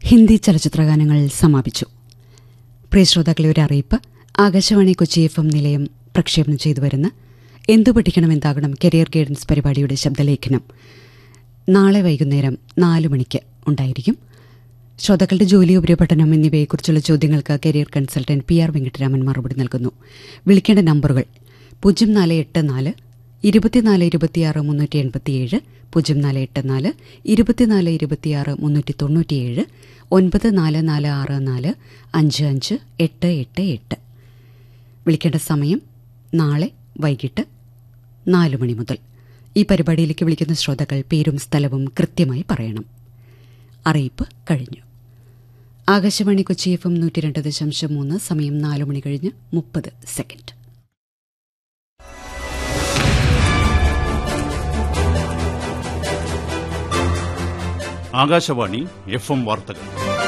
ഹിന്ദി ചലച്ചിത്രഗാനങ്ങൾ സമാപിച്ചു പ്രിയ ശ്രോതാക്കളെ ഒരു അറിയിപ്പ് ആകാശവാണി കൊച്ചി എഫ് എം നിലയം പ്രക്ഷേപണം ചെയ്തു വരുന്ന എന്തു പഠിക്കണം എന്താകണം കരിയർ ഗൈഡൻസ് പരിപാടിയുടെ ശബ്ദലേഖനം നാളെ വൈകുന്നേരം നാല് മണിക്ക് ഉണ്ടായിരിക്കും ശ്രോതാക്കളുടെ ജോലി ഉപരിപഠനം എന്നിവയെക്കുറിച്ചുള്ള ചോദ്യങ്ങൾക്ക് career consultant P R Venkataraman മറുപടി നൽകുന്നു വിളിക്കേണ്ട നമ്പറുകൾ പൂജ്യം നാല് എട്ട് നാല് ഇരുപത്തിനാല് ഇരുപത്തിയാറ് മുന്നൂറ്റി എൺപത്തിയേഴ് പൂജ്യം നാല് എട്ട് നാല് ഇരുപത്തിനാല് ഇരുപത്തിയാറ് മുന്നൂറ്റി തൊണ്ണൂറ്റിയേഴ് ഒൻപത് നാല് നാല് ആറ് നാല് അഞ്ച് അഞ്ച് എട്ട് എട്ട് എട്ട് വിളിക്കേണ്ട സമയം നാളെ വൈകിട്ട് നാല് മണി മുതൽ ഈ പരിപാടിയിലേക്ക് വിളിക്കുന്ന ശ്രോതാക്കൾ പേരും സ്ഥലവും കൃത്യമായി പറയണം അറിയിപ്പ് കഴിഞ്ഞു ആകാശവാണി കൊച്ചി എഫ് എം നൂറ്റി രണ്ട് ദശാംശം മൂന്ന് സമയം നാല് മണി കഴിഞ്ഞ് മുപ്പത് സെക്കൻഡ് ആകാശവാണി എഫ് എം വാർത്തകൾ